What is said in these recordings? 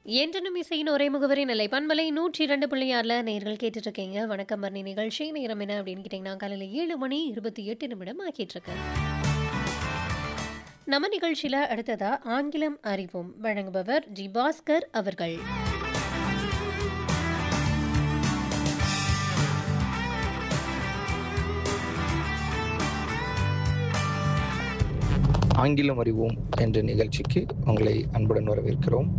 என்றனும் இசையின் ஒரே முகவரி நிலை பண்பலை நூற்றி இரண்டு புள்ளி ஆறில் நேர்கள் கேட்டுட்டு இருக்கீங்க வணக்கம் பரணி நிகழ்ச்சி நேரம் என்ன அப்படின்னு கேட்டிங்கன்னா காலையில் ஏழு மணி இருபத்தி எட்டு நிமிடம் ஆக்கிட்டு இருக்கேன் நம்ம நிகழ்ச்சியில் அடுத்ததா ஆங்கிலம் அறிவோம் வழங்குபவர் ஜி பாஸ்கர் அவர்கள் ஆங்கிலம் அறிவோம் என்ற நிகழ்ச்சிக்கு உங்களை அன்புடன் வரவேற்கிறோம்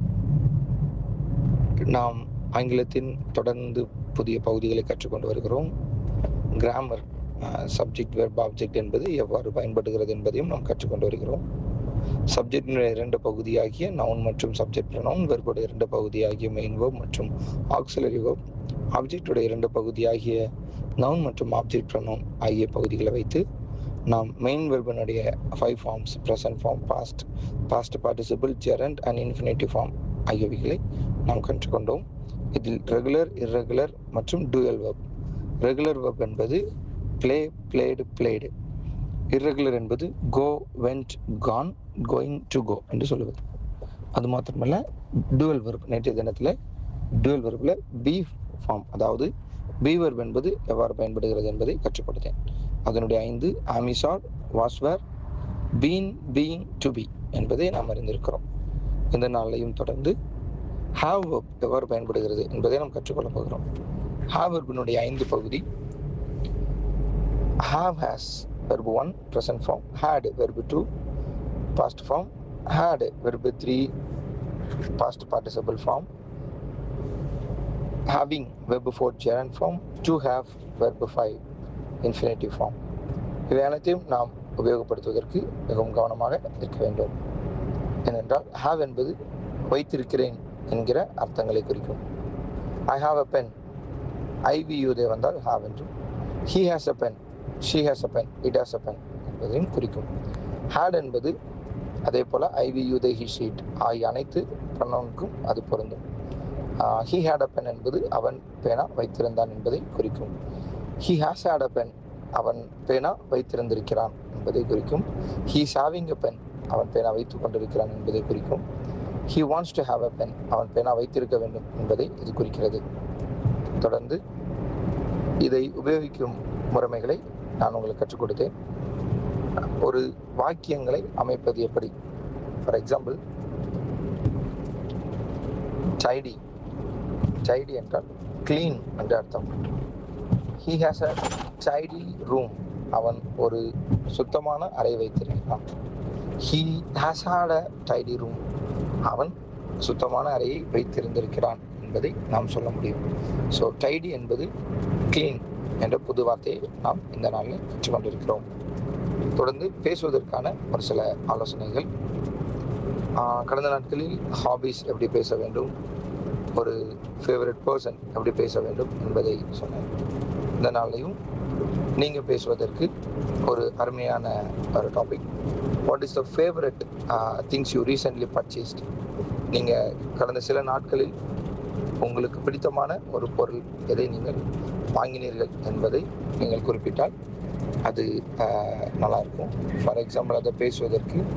நாம் ஆங்கிலத்தின் தொடர்ந்து புதிய பகுதிகளை கற்றுக்கொண்டு வருகிறோம் கிராமர் சப்ஜெக்ட் வெர்ப் ஆப்ஜெக்ட் என்பது எவ்வாறு பயன்படுகிறது என்பதையும் நாம் கற்றுக்கொண்டு வருகிறோம் சப்ஜெக்டினுடைய இரண்டு பகுதியாகிய நவுன் மற்றும் சப்ஜெக்ட் ப்ரனவுன் வெர்புடைய இரண்டு பகுதியாகிய மெயின் வேர்ப் மற்றும் ஆக்சிலரி வேர்ப் ஆப்ஜெக்டுடைய இரண்டு பகுதியாகிய நவுன் மற்றும் ஆப்ஜெக்ட் ப்ரனவுன் ஆகிய பகுதிகளை வைத்து நாம் மெயின் வெர்பனுடைய five forms present form past past participle gerund and infinitive form ஆகியவைகளை நாம் கற்றுக்கொண்டோம் இதில் ரெகுலர் இர்ரெகுலர் மற்றும் டூயல் வெர்ப் ரெகுலர் வெர்ப் என்பது ப்ளே பிளேடு பிளேடு இர்ரெகுலர் என்பது go went gone going to go என்று சொல்லுவது அது மாத்திரமல்ல டூவல் வெர்ப் நேற்றைய தினத்தில் டூவல் வெர்பில் பி ஃபார்ம் அதாவது பி வெர்ப் என்பது எவ்வாறு பயன்படுகிறது என்பதை கற்றுக் கொடுத்தேன் அதனுடைய ஐந்து am is are was were been being to be என்பதை நாம் அறிந்திருக்கிறோம் இந்த நாளையும் தொடர்ந்து ஹாவ் வெர்ப் எவ்வாறு பயன்படுகிறது என்பதை நாம் கற்றுக்கொள்ளப் போகிறோம் ஹாவ் வெர்பினுடைய ஐந்து பகுதி have has verb one present form had verb two past form had verb three past participle form having verb four gerund form to have verb five infinitive form இவை அனைத்தையும் நாம் உபயோகப்படுத்துவதற்கு மிகவும் கவனமாக இருக்க வேண்டும் ஏனென்றால் ஹாவ் என்பது வைத்திருக்கிறேன் என்கிற அர்த்தங்களை குறிக்கும் ஐ ஹாவ் அ பென் ஐவியூதே வந்தால் ஹாவ் என்றும் he has a pen she has a pen it has a pen என்பதையும் குறிக்கும் ஹேட் என்பது அதே போல் ஐவியூதே ஹி ஷீட் ஆகிய அனைத்து ப்ரனவுனுக்கும் அது பொருந்தும் ஹீ ஹேட் அ பென் என்பது அவன் பேனா வைத்திருந்தான் என்பதை குறிக்கும் he has had a pen அவன் பேனா வைத்திருந்திருக்கிறான் என்பதை குறிக்கும் ஹீ ஹேவிங் அ பென் அவன் பேனா வைத்துக் கொண்டிருக்கிறான் என்பதை குறிக்கும் he wants to have a pen அவன் பேனா வைத்திருக்க வேண்டும் என்பதை இது குறிக்கிறது தொடர்ந்து இதை உபயோகிக்கும் முறைமைகளை நான் உங்களுக்கு கற்றுக் கொடுத்தேன் ஒரு வாக்கியங்களை அமைப்பது எப்படி ஃபார் எக்ஸாம்பிள் டைடி டைடி என்றால் கிளீன் என்ற அர்த்தம் he has a tidy room அவன் ஒரு சுத்தமான அறை வைத்திருக்கிறான் he has had a tidy room அவன் சுத்தமான அறையை வைத்திருந்திருக்கிறான் என்பதை நாம் சொல்ல முடியும் ஸோ டைடி என்பது கிளீன் என்ற புது வார்த்தையை நாம் இந்த நாளில் கற்றுக்கொண்டிருக்கிறோம் தொடர்ந்து பேசுவதற்கான ஒரு சில ஆலோசனைகள் கடந்த நாட்களில் ஹாபீஸ் எப்படி பேச வேண்டும் ஒரு ஃபேவரட் பர்சன் எப்படி பேச வேண்டும் என்பதை சொன்னேன் இந்த நாளையும் நீங்கள் பேசுவதற்கு ஒரு அருமையான ஒரு topic what is the favourite things you recently purchased நீங்கள் கடந்த சில நாட்களில் உங்களுக்கு பிடித்தமான ஒரு பொருள் எதை நீங்கள் வாங்கினீர்கள் என்பதை நீங்கள் குறிப்பிட்டால் அது நல்லாயிருக்கும் ஃபார் எக்ஸாம்பிள் அதை பேசுவதற்கு